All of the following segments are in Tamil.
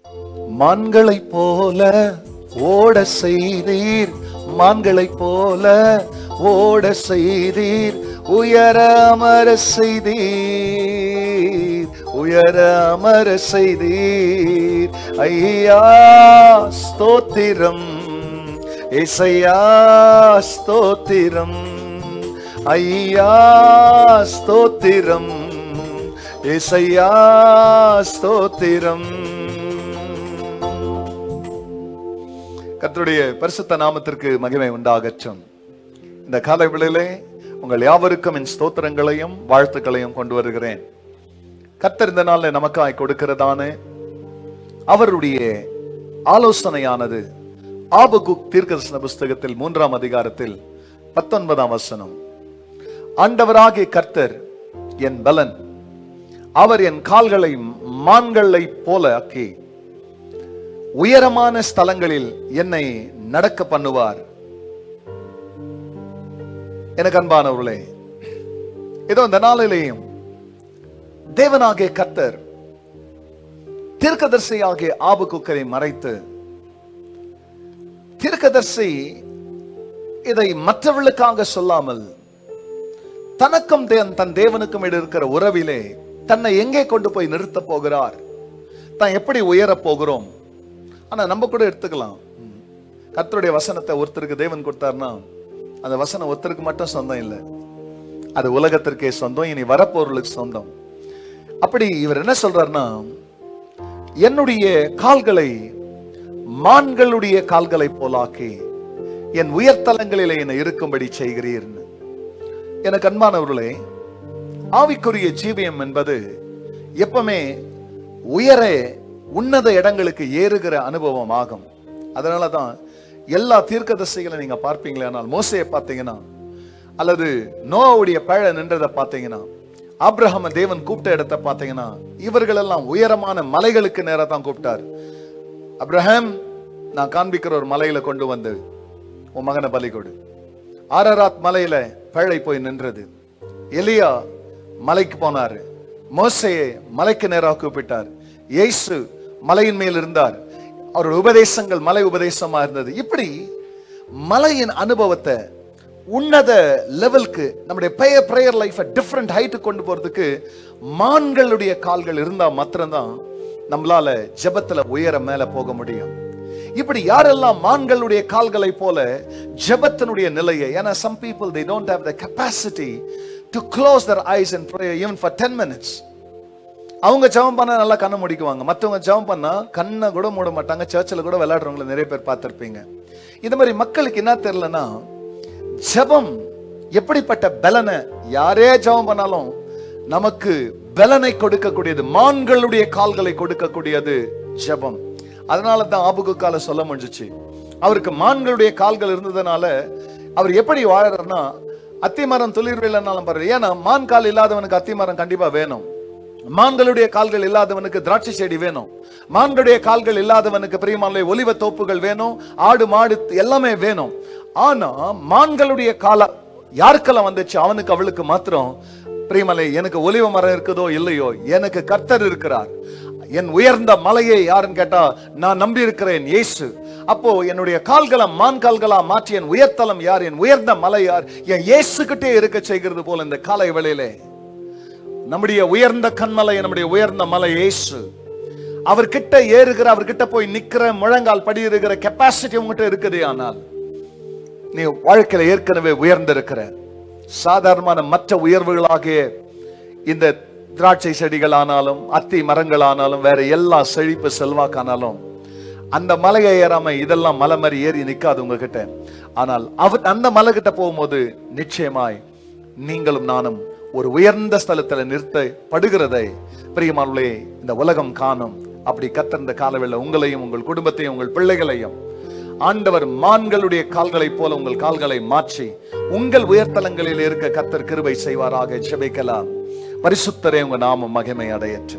மான்களைப் போல ஓட செய்தீர் மான்களைப் போல ஓட செய்தீர் உயர அமர செய்தீர் உயர அமர செய்தீர் ஐயா ஸ்தோத்திரம் இசையா ஸ்தோத்திரம் ஐயா ஸ்தோத்திரம் இசையா ஸ்தோத்திரம் கர்த்தருடைய பரிசுத்த நாமத்திற்கு மகிமை உண்டாகட்டும் இந்த காலை வேளையிலே உங்கள் யாவருக்கும் என் ஸ்தோத்திரங்களையும் வாழ்த்துக்களையும் கொண்டு வருகிறேன் கர்த்தர் இந்த நாளில் நமக்காய் கொடுக்கிறதான அவருடைய ஆலோசனையானது ஆபகுக் தீர்க்கதரிசன புஸ்தகத்தில் மூன்றாம் அதிகாரத்தில் பத்தொன்பதாம் வசனம் ஆண்டவராகிய கர்த்தர் என் பலன் அவர் என் கால்களை மான்களை போல ஆக்கி உயரமான ஸ்தலங்களில் என்னை நடக்க பண்ணுவார் எனக்கு அன்பானவர்களே ஏதோ இந்த நாளிலேயும் தேவனாகிய கர்த்தர் தீர்க்கதரிசியாகிய ஆபகுக்கரை மறைத்து தீர்க்கதரிசி இதை மற்றவர்களுக்காக சொல்லாமல் தனக்கும் தே- தன் தேவனுக்கும் இடையே இருக்கிற உறவிலே தன்னை எங்கே கொண்டு போய் நிறுத்த போகிறார் தான் எப்படி உயரப் போகிறோம் ஆனா நம்ம கூட எடுத்துக்கலாம் ம். கர்த்தருடைய வசனத்தை ஒருத்தருக்கு தேவன் கொடுத்தாருன்னா அந்த வசனம் ஒருத்தருக்கு மட்டும் சொந்தம் இல்லை அது உலகத்திற்கே சொந்தம் இனி வரப்போர்களுக்கு சொந்தம் அப்படி இவர் என்ன சொல்றாருன்னா என்னுடைய கால்களை மான்களுடைய கால்களை போலாக்கி என் உயர்தலங்களிலே என்னை இருக்கும்படி செய்கிறீர்னு எனக்கு அன்பானவர்களே ஆவிக்குரிய ஜீவியம் என்பது எப்பவுமே உயர உன்னத இடங்களுக்கு ஏறுகிற அனுபவம் ஆகும் அதனால தான் எல்லா தீர்க்கதரிசிகளை நீங்க பார்ப்பீங்களே ஆனால் மோசையை பார்த்தீங்கன்னா அல்லது நோவுடைய பழ நின்றதை பார்த்தீங்கன்னா ஆபிரகாம தேவன் கூப்பிட்ட இடத்தை பார்த்தீங்கன்னா இவர்கள் எல்லாம் உயரமான மலைகளுக்கு நேரா தான் கூப்பிட்டார் அப்ரஹாம் நான் காண்பிக்கிற ஒரு மலையில கொண்டு வந்து உன் மகனை பலி கொடு ஆரராத் மலையில பழை போய் நின்றது எலியா மலைக்கு போனாரு மோசையை மலைக்கு நேராக கூப்பிட்டார் இயேசு மலையின் மேல் இருந்தார் அவருடைய உபதேசங்கள் மலை உபதேசமா இருந்தது இப்படி மலையின் அனுபவத்தை உன்னத லெவலுக்கு நம்முடைய பெயர் பிரேயர் லைஃப் டிஃப்ரெண்ட் ஹைட்டு கொண்டு போறதுக்கு மான்களுடைய கால்கள் இருந்தா மாத்திரம்தான் நம்மளால ஜெபத்துல உயர மேல போக முடியும் இப்படி யாரெல்லாம் மான்களுடைய கால்களை போல ஜெபத்தினுடைய நிலையை ஏன்னா some people they don't have the capacity to close their eyes and pray even for 10 minutes அவங்க ஜெபம் பண்ணா நல்லா கண்ணை முடிக்குவாங்க மற்றவங்க ஜெபம் பண்ணா கண்ணை கூட மூட மாட்டாங்க சர்ச்சில் கூட விளையாடுறவங்கள நிறைய பேர் பார்த்திருப்பீங்க இது மாதிரி மக்களுக்கு என்ன தெரியலனா ஜெபம் எப்படிப்பட்ட பலனை யாரே ஜெபம் பண்ணாலும் நமக்கு பலனை கொடுக்கக்கூடியது மான்களுடைய கால்களை கொடுக்கக்கூடியது ஜெபம் அதனால தான் ஆபுகுக்கால சொல்ல முடிஞ்சுச்சு அவருக்கு மான்களுடைய கால்கள் இருந்ததுனால அவர் எப்படி வாழறாருன்னா அத்திமரம் துளிர் இல்லைன்னாலும் பரவாயில்ல ஏன்னா மான் கால் இல்லாதவனுக்கு அத்திமரம் கண்டிப்பா வேணும் மான்களுடைய கால்கள் இல்லாதவனுக்கு திராட்சை செடி வேணும் மான்களுடைய கால்கள் இல்லாதவனுக்கு பிரியமானே ஒலிவ தோப்புகள் வேணும் ஆடு மாடு எல்லாமே வேணும் ஆனா மான்களுடைய கால யாருக்கெல்லாம் வந்துச்சு அவனுக்கு அவளுக்கு மாத்திரம் பிரியமலை எனக்கு ஒலிவ மரம் இருக்குதோ இல்லையோ எனக்கு கர்த்தர் இருக்கிறார் என் உயர்ந்த மலையை யாருன்னு கேட்டா நான் நம்பி இருக்கிறேன் இயேசு அப்போ என்னுடைய கால்களை மான் கால்களா மாற்றி என் உயர்த்தலம் யார் என் உயர்ந்த மலை யார் என் இயேசுகிட்டே இருக்க செய்கிறது போல இந்த காலை வேளையிலே நம்முடைய உயர்ந்த கண்மலை நம்முடைய உயர்ந்த மலை இயேசு அவர்கிட்ட ஏறுகிற அவர்கிட்ட போய் நிக்கிற முழங்கால் படி இருக்கிற கெப்பாசிட்டி உங்ககிட்ட இருக்குது ஆனால் நீ வாழ்க்கையில ஏற்கனவே உயர்ந்திருக்கிற சாதாரணமான மற்ற உயர்வுகளாகிய இந்த திராட்சை செடிகள் ஆனாலும் அத்தி மரங்கள் ஆனாலும் வேற எல்லா செழிப்பு செல்வாக்கானாலும் அந்த மலையை ஏறாம இதெல்லாம் மலை மாதிரி ஏறி நிக்காது உங்ககிட்ட ஆனால் அவர் அந்த மலை கிட்ட போகும்போது நிச்சயமாய் நீங்களும் நானும் ஒரு உயர்ந்த ஸ்தலத்துல நிறுத்தப்படுகிறதை பிரியமானவர்களே இந்த உலகம் காணும் அப்படி கத்தர்ந்த காலவேளை உங்களையும் உங்கள் குடும்பத்தையும் உங்கள் பிள்ளைகளையும் ஆண்டவர் மான்களுடைய கால்களைப் போல உங்கள் கால்களை மாற்றி உங்கள் உயர்தலங்களில் இருக்க கத்தர் கிருபை செய்வாராக ஜெபிக்கலாம் பரிசுத்தரே உங்க நாமம் மகிமை அடையற்று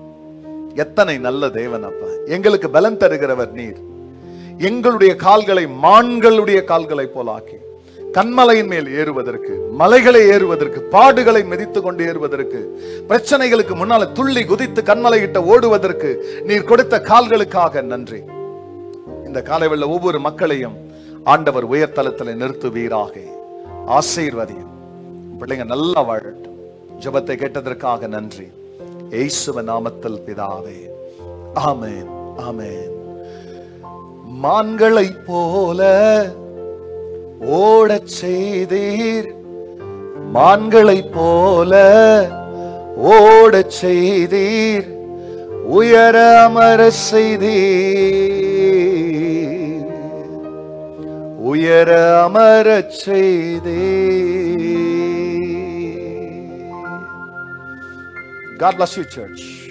எத்தனை நல்ல தேவன் அப்பா எங்களுக்கு பலம் தருகிறவர் நீர் எங்களுடைய கால்களை மான்களுடைய கால்களை போல ஆக்கி கண்மலையின் மேல் ஏறுவதற்கு மலைகளை ஏறுவதற்கு பாடுகளை மிதித்துக் கொண்டு ஏறுவதற்கு பிரச்சனைகளுக்கு முன்னால துள்ளி குதித்து கண்மலையிட்ட ஓடுவதற்கு நீர் கொடுத்த கால்களுக்காக நன்றி இந்த காலைவெள்ள ஒவ்வொரு மக்களையும் ஆண்டவர் உயர்தலத்தில் நிறுத்துவீராக ஆசீர்வதியும் பிள்ளைங்க நல்லா வாழட்டும் ஜெபத்தை கேட்டதற்காக நன்றி இயேசுவ நாமத்தில் பிதாவே ஆமென் ஆமென் மான்களைப் போல ஓடச் செய்தீர் மான்களைப் போல ஓடச் செய்தீர் உயர அமர செய்தீர் உயர அமரச் செய்தீர் God bless you, church.